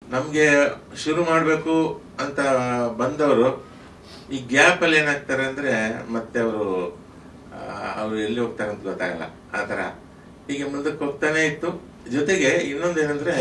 ನಮ್ಗೆ ಶುರು ಮಾಡಬೇಕು ಅಂತ ಬಂದವರು ಈ ಗ್ಯಾಪ್ ಅಲ್ಲಿ ಏನಾಗ್ತಾರೆ ಅಂದ್ರೆ ಮತ್ತೆ ಅವರು ಅವರು ಎಲ್ಲಿ ಹೋಗ್ತಾರೆ ಅಂತ ಗೊತ್ತಾಗಲ್ಲ ಆ ತರ ಹೀಗೆ ಮುಂದಕ್ಕೆ ಹೋಗ್ತಾನೆ ಇತ್ತು ಜೊತೆಗೆ ಇನ್ನೊಂದೇನಂದ್ರೆ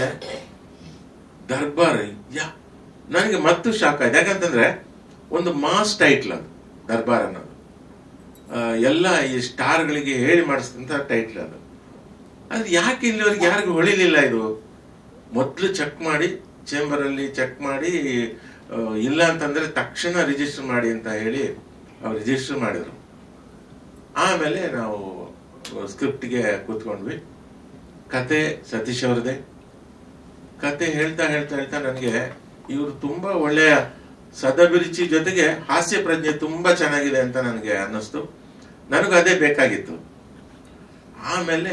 ದರ್ಬಾರ್ ಯಾ ನನಗೆ ಮತ್ತು ಶಾಕ್ ಆಯ್ತು ಯಾಕಂತಂದ್ರೆ ಒಂದು ಮಾಸ್ ಟೈಟ್ಲ್ ಅದು ದರ್ಬಾರ್ ಅನ್ನೋದು ಆ, ಎಲ್ಲ ಈ ಸ್ಟಾರ್ಗಳಿಗೆ ಹೇಳಿ ಮಾಡಿಸಿದಂತ ಟೈಟ್ಲ್ ಅದು ಅದು ಯಾಕೆ ಇಲ್ಲಿವರೆಗೆ ಯಾರಿಗೂ ಹೊಳಿಲಿಲ್ಲ ಇದು ಮೊದಲು ಚೆಕ್ ಮಾಡಿ ಚೇಂಬರ್ ಅಲ್ಲಿ ಚೆಕ್ ಮಾಡಿ ಆ, ಇಲ್ಲ ಅಂತಂದ್ರೆ ತಕ್ಷಣ ರಿಜಿಸ್ಟರ್ ಮಾಡಿ ಅಂತ ಹೇಳಿ ಅವ್ರು ರಿಜಿಸ್ಟರ್ ಮಾಡಿದ್ರು ಆಮೇಲೆ ನಾವು ಸ್ಕ್ರಿಪ್ಟ್ಗೆ ಕೂತ್ಕೊಂಡ್ವಿ ಕತೆ ಸತೀಶ್ ಅವ್ರದೇ ಕತೆ ಹೇಳ್ತಾ ಹೇಳ್ತಾ ಹೇಳ್ತಾ ನನಗೆ ಇವರು ತುಂಬಾ ಒಳ್ಳೆಯ ಸದಭಿರುಚಿ ಜೊತೆಗೆ ಹಾಸ್ಯ ಪ್ರಜ್ಞೆ ತುಂಬಾ ಚೆನ್ನಾಗಿದೆ ಅಂತ ನನಗೆ ಅನ್ನಿಸ್ತು ನನಗೂ ಅದೇ ಬೇಕಾಗಿತ್ತು ಆಮೇಲೆ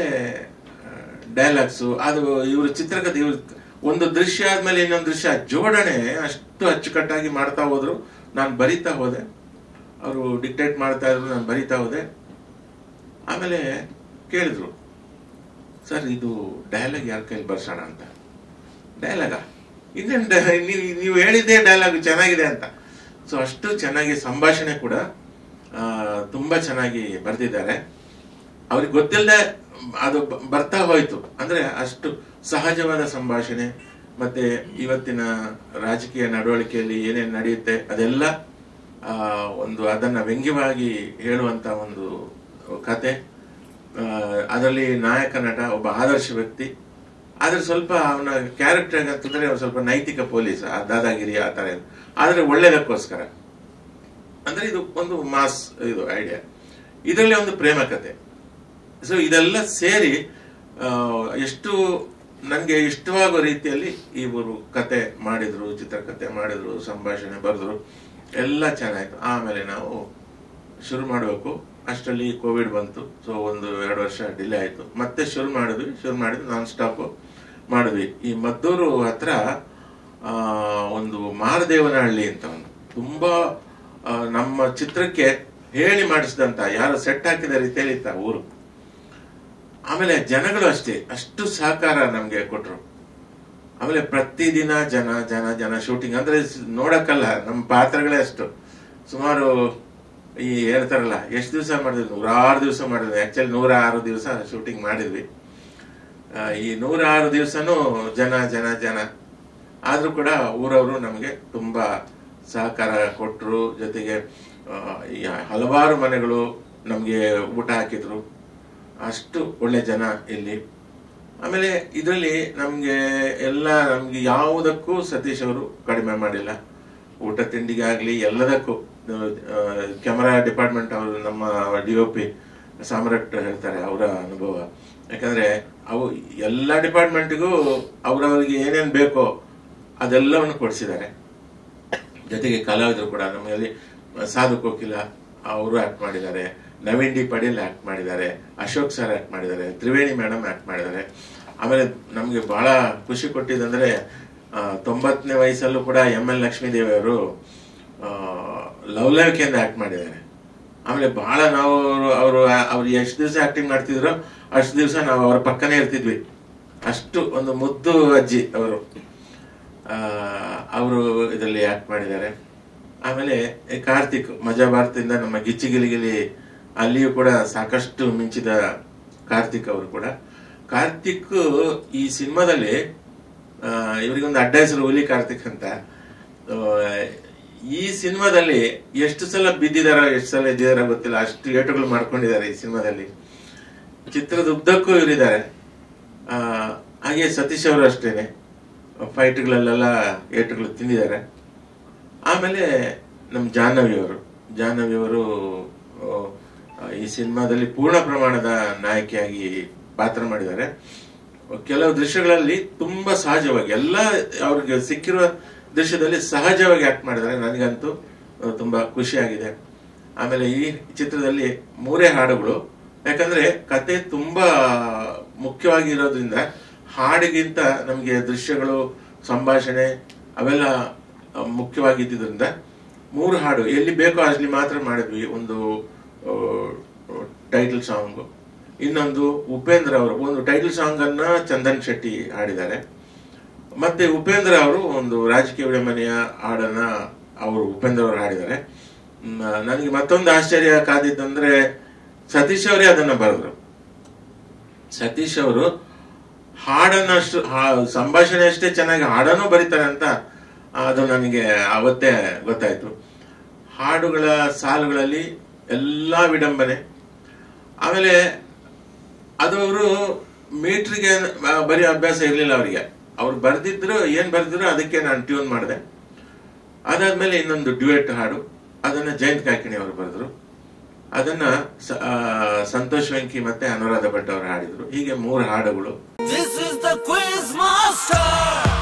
ಡೈಲಾಗ್ಸು ಅದು ಇವರು ಚಿತ್ರಕಥೆ ಇವ್ರ ಒಂದು ದೃಶ್ಯ ಆದ್ಮೇಲೆ ಇನ್ನೊಂದು ದೃಶ್ಯ ಜೋಡಣೆ ಅಷ್ಟು ಅಚ್ಚುಕಟ್ಟಾಗಿ ಮಾಡ್ತಾ ಹೋದ್ರು ನಾನು ಬರಿತಾ ಹೋದೆ ಅವರು ಡಿಕ್ಟೇಟ್ ಮಾಡ್ತಾ ಇದ್ರು ನಾನು ಬರಿತಾ ಹೋದೆ ಆಮೇಲೆ ಕೇಳಿದ್ರು ಸರ್ ಇದು ಡೈಲಾಗ್ ಯಾರ ಕೈಲಿ ಬರ್ಸೋಣ ಅಂತ ಡೈಲಾಗ ಇನ್ನೇನು ನೀವು ನೀವು ಹೇಳಿದ್ದೇ ಡೈಲಾಗ್ ಚೆನ್ನಾಗಿದೆ ಅಂತ ಸೊ ಅಷ್ಟು ಚೆನ್ನಾಗಿ ಸಂಭಾಷಣೆ ಕೂಡ ಆ, ತುಂಬಾ ಚೆನ್ನಾಗಿ ಬರೆದಿದ್ದಾರೆ ಅವ್ರಿಗೆ ಗೊತ್ತಿಲ್ಲದೆ ಅದು ಬ- ಬರ್ತಾ ಹೋಯ್ತು ಅಂದ್ರೆ ಅಷ್ಟು ಸಹಜವಾದ ಸಂಭಾಷಣೆ ಮತ್ತೆ ಇವತ್ತಿನ ರಾಜಕೀಯ ನಡವಳಿಕೆಯಲ್ಲಿ ಏನೇನು ನಡೆಯುತ್ತೆ ಅದೆಲ್ಲ ಆ, ಒಂದು ಅದನ್ನ ವ್ಯಂಗ್ಯವಾಗಿ ಹೇಳುವಂತ ಒಂದು ಕತೆ ಅದರಲ್ಲಿ ನಾಯಕ ನಟ ಒಬ್ಬ ಆದರ್ಶ ವ್ಯಕ್ತಿ ಆದ್ರೆ ಸ್ವಲ್ಪ ಅವನ ಕ್ಯಾರೆಕ್ಟರ್ ಅಂತಂದ್ರೆ ಅವ್ನು ಸ್ವಲ್ಪ ನೈತಿಕ ಪೊಲೀಸ್ ಆ ದಾದಾಗಿರಿ ಆ ತರ ಇದು. ಆದ್ರೆ ಒಳ್ಳೇದಕ್ಕೋಸ್ಕರ ಅಂದ್ರೆ ಇದು ಒಂದು ಮಾಸ್ ಇದು ಐಡಿಯಾ ಇದರಲ್ಲಿ ಒಂದು ಪ್ರೇಮ ಕತೆ ಸೊ ಇದೆಲ್ಲ ಸೇರಿ ಆ, ಎಷ್ಟು ನನಗೆ ಇಷ್ಟವಾಗೋ ರೀತಿಯಲ್ಲಿ ಇವರು ಕತೆ ಮಾಡಿದ್ರು ಚಿತ್ರಕಥೆ ಮಾಡಿದ್ರು ಸಂಭಾಷಣೆ ಬರೆದ್ರು ಎಲ್ಲ ಚೆನ್ನಾಯ್ತು ಆಮೇಲೆ ನಾವು ಶುರು ಮಾಡಬೇಕು ಅಷ್ಟರಲ್ಲಿ ಕೋವಿಡ್ ಬಂತು ಸೊ ಒಂದು ಎರಡು ವರ್ಷ ಡಿಲೇ ಆಯ್ತು ಮತ್ತೆ ಶುರು ಮಾಡಿದ್ವಿ ಶುರು ಮಾಡಿದ್ವಿ ನಾನ್ ಸ್ಟಾಪ್ ಮಾಡಿದ್ವಿ ಈ ಮದ್ದೂರು ಹತ್ರ ಆ, ಒಂದು ಮಾರದೇವನಹಳ್ಳಿ ಅಂತ ಒಂದು ತುಂಬಾ ಆ, ನಮ್ಮ ಚಿತ್ರಕ್ಕೆ ಹೇಳಿ ಮಾಡಿಸಿದಂತ ಯಾರು ಸೆಟ್ ಹಾಕಿದ ರೀತಿಯಲ್ಲಿ ಇತ್ತ ಊರು ಆಮೇಲೆ ಜನಗಳು ಅಷ್ಟೇ ಅಷ್ಟು ಸಹಕಾರ ನಮ್ಗೆ ಕೊಟ್ರು ಆಮೇಲೆ ಪ್ರತಿದಿನ ಜನ ಜನ ಜನ ಶೂಟಿಂಗ್ ಅಂದ್ರೆ ಸ್- ನೋಡಕ್ಕಲ್ಲ ನಮ್ಮ ಪಾತ್ರಗಳೇ ಅಷ್ಟು ಸುಮಾರು ಈ ಹೇಳ್ತಾರಲ್ಲ ಎಷ್ಟು ದಿವಸ ಮಾಡಿದ್ವಿ ನೂರಾರು ದಿವಸ ಮಾಡಿದ್ವಿ ಆಕ್ಚುಲಿ ನೂರ ಆರು ದಿವಸ ಶೂಟಿಂಗ್ ಮಾಡಿದ್ವಿ ಆ, ಈ ನೂರ ಆರು ದಿವಸನೂ ಜನ ಜನ ಜನ ಆದ್ರೂ ಕೂಡ ಊರವರು ನಮಗೆ ತುಂಬಾ ಸಹಕಾರ ಕೊಟ್ಟರು ಜೊತೆಗೆ ಆ, ಈ ಹಲವಾರು ಮನೆಗಳು ನಮಗೆ ಊಟ ಹಾಕಿದ್ರು ಅಷ್ಟು ಒಳ್ಳೆ ಜನ ಇಲ್ಲಿ ಆಮೇಲೆ ಇದರಲ್ಲಿ ನಮ್ಗೆ ಎಲ್ಲ ನಮ್ಗೆ ಯಾವುದಕ್ಕೂ ಸತೀಶ್ ಅವರು ಕಡಿಮೆ ಮಾಡಿಲ್ಲ ಊಟ ತಿಂಡಿಗೆ ಆಗ್ಲಿ ಎಲ್ಲದಕ್ಕೂ ಕ್ಯಾಮರಾ ಡಿಪಾರ್ಟ್ಮೆಂಟ್ ಅವರು ನಮ್ಮ ಡಿ ಒ ಪಿ ಸಾಮ್ರಾಟ್ ಹೇಳ್ತಾರೆ ಅವರ ಅನುಭವ ಯಾಕಂದ್ರೆ ಅವು ಎಲ್ಲ ಡಿಪಾರ್ಟ್ಮೆಂಟ್ಗೂ ಅವ್ರವ್ರಿಗೆ ಏನೇನ್ ಬೇಕೋ ಅದೆಲ್ಲವನ್ನು ಕೊಡಿಸಿದ್ದಾರೆ ಜೊತೆಗೆ ಕಲಾವಿದರು ಕೂಡ ನಮ್ಮಲ್ಲಿ ಸಾಧು ಕೋಕಿಲ ಅವರು ಆಕ್ಟ್ ಮಾಡಿದ್ದಾರೆ ನವೀನ್ ಡಿ ಪಡೀಲ್ ಆಕ್ಟ್ ಮಾಡಿದ್ದಾರೆ ಅಶೋಕ್ ಸರ್ ಆಕ್ಟ್ ಮಾಡಿದ್ದಾರೆ ತ್ರಿವೇಣಿ ಮೇಡಮ್ ಆಕ್ಟ್ ಮಾಡಿದ್ದಾರೆ ಆಮೇಲೆ ನಮ್ಗೆ ಬಹಳ ಖುಷಿ ಕೊಟ್ಟಿದ್ದಂದ್ರೆ ಆ, ತೊಂಬತ್ತನೇ ವಯಸ್ಸಲ್ಲೂ ಕೂಡ ಎಂ ಎಲ್ ಲಕ್ಷ್ಮೀದೇವಿ ಅವರು ಲವಲವಿಕೆಯಿಂದ ಆಕ್ಟ್ ಮಾಡಿದ್ದಾರೆ ಆಮೇಲೆ ಬಹಳ ನಾವು ಅವರು ಅವ್ರು ಎಷ್ಟು ದಿವಸ ಆಕ್ಟಿಂಗ್ ಮಾಡ್ತಿದ್ರು ಅಷ್ಟು ದಿವಸ ನಾವು ಅವ್ರ ಪಕ್ಕನೇ ಇರ್ತಿದ್ವಿ ಅಷ್ಟು ಒಂದು ಮುದ್ದು ಅಜ್ಜಿ ಅವರು ಅವರು ಇದರಲ್ಲಿ ಆಕ್ಟ್ ಮಾಡಿದ್ದಾರೆ ಆಮೇಲೆ ಈ ಕಾರ್ತಿಕ್ ಮಜಾ ಭಾರತದಿಂದ ನಮ್ಮ ಗಿಚ್ಚಿ ಗಿಲಿಗಿಲಿ ಅಲ್ಲಿಯೂ ಕೂಡ ಸಾಕಷ್ಟು ಮಿಂಚಿದ ಕಾರ್ತಿಕ್ ಅವರು ಕೂಡ ಕಾರ್ತಿಕ್ ಈ ಸಿನಿಮಾದಲ್ಲಿ ಆ, ಇವರಿಗೊಂದು ಅಡ್ಡ ಹೆಸರು ಹುಲಿ ಕಾರ್ತಿಕ್ ಅಂತ ಆ, ಈ ಸಿನಿಮಾದಲ್ಲಿ ಎಷ್ಟು ಸಲ ಬಿದ್ದಿದಾರ ಎಷ್ಟು ಸಲ ಎದ್ದಿದಾರ ಗೊತ್ತಿಲ್ಲ ಅಷ್ಟು ಏಟುಗಳು ಮಾಡ್ಕೊಂಡಿದ್ದಾರೆ ಈ ಸಿನಿಮಾದಲ್ಲಿ ಚಿತ್ರದ ಉದ್ದಕ್ಕೂ ಇವರಿದ್ದಾರೆ ಆ, ಹಾಗೆ ಸತೀಶ್ ಅವರು ಅಷ್ಟೇನೆ ಫೈಟ್ಗಳಲ್ಲೆಲ್ಲ ಏಟುಗಳು ತಿಂದಿದ್ದಾರೆ ಆಮೇಲೆ ನಮ್ಮ ಜಾಹ್ನವಿ ಅವರು ಜಾಹ್ನವಿ ಅವರು ಆ, ಈ ಸಿನಿಮಾದಲ್ಲಿ ಪೂರ್ಣ ಪ್ರಮಾಣದ ನಾಯಕಿಯಾಗಿ ಪಾತ್ರ ಮಾಡಿದ್ದಾರೆ ಕೆಲವು ದೃಶ್ಯಗಳಲ್ಲಿ ತುಂಬಾ ಸಹಜವಾಗಿ ಎಲ್ಲ ಅವ್ರಿಗೆ ಸಿಕ್ಕಿರುವ ದೃಶ್ಯದಲ್ಲಿ ಸಹಜವಾಗಿ ಆಕ್ಟ್ ಮಾಡಿದ್ದಾರೆ ನನಗಂತೂ ಆ, ತುಂಬಾ ಖುಷಿಯಾಗಿದೆ ಆಮೇಲೆ ಈ ಚಿತ್ರದಲ್ಲಿ ಮೂರೇ ಹಾಡುಗಳು ಯಾಕಂದ್ರೆ ಕತೆ ತುಂಬಾ ಮುಖ್ಯವಾಗಿರೋದ್ರಿಂದ ಹಾಡಿಗಿಂತ ನಮಗೆ ದೃಶ್ಯಗಳು ಸಂಭಾಷಣೆ ಅವೆಲ್ಲ ಆ, ಮುಖ್ಯವಾಗಿದ್ದರಿಂದ ಮೂರು ಹಾಡು ಎಲ್ಲಿ ಬೇಕೋ ಅಲ್ಲಿ ಮಾತ್ರ ಮಾಡಿದ್ವಿ ಒಂದು ಟೈಟಲ್ ಸಾಂಗ್ ಇನ್ನೊಂದು ಉಪೇಂದ್ರ ಅವರು ಒಂದು ಟೈಟಲ್ ಸಾಂಗ್ ಅನ್ನ ಚಂದನ್ ಶೆಟ್ಟಿ ಹಾಡಿದ್ದಾರೆ ಮತ್ತೆ ಉಪೇಂದ್ರ ಅವರು ಒಂದು ರಾಜಕೀಯ ವಿಡಂಬನೆಯ ಹಾಡನ್ನ ಅವರು ಉಪೇಂದ್ರ ಅವರು ಹಾಡಿದ್ದಾರೆ ಮ್, ನನಗೆ ಮತ್ತೊಂದು ಆಶ್ಚರ್ಯ ಕಾದಿದ್ದಂದ್ರೆ ಸತೀಶ್ ಅವರೇ ಅದನ್ನ ಬರೆದ್ರು ಸತೀಶ್ ಅವರು ಹಾಡನ್ನಷ್ಟು ಹಾ- ಸಂಭಾಷಣೆ ಅಷ್ಟೇ ಚೆನ್ನಾಗಿ ಹಾಡನ್ನು ಬರೀತಾರೆ ಅಂತ ಅದು ನನಗೆ ಅವತ್ತೇ ಗೊತ್ತಾಯ್ತು ಹಾಡುಗಳ ಸಾಲುಗಳಲ್ಲಿ ಎಲ್ಲಾ ವಿಡಂಬನೆ ಆಮೇಲೆ ಅದು ಅವರು ಮೀಟ್ರಿಗೆ ಬರೀ ಅಭ್ಯಾಸ ಇರಲಿಲ್ಲ ಅವರಿಗೆ ಅವ್ರು ಬರ್ದಿದ್ರು ಏನ್ ಬರ್ದಿದ್ರು ಅದಕ್ಕೆ ನಾನು ಟ್ಯೂನ್ ಮಾಡಿದೆ ಅದಾದ್ಮೇಲೆ ಇನ್ನೊಂದು ಡ್ಯುಯೆಟ್ ಹಾಡು ಅದನ್ನ ಜಯಂತ್ ಕಾಕಿಣಿ ಅವರು ಬರೆದ್ರು ಅದನ್ನ ಸ- ಆ, ಸಂತೋಷ್ ವೆಂಕಿ ಮತ್ತೆ ಅನುರಾಧ ಭಟ್ ಅವರು ಹಾಡಿದ್ರು ಹೀಗೆ ಮೂರು ಹಾಡುಗಳು This is the quiz master.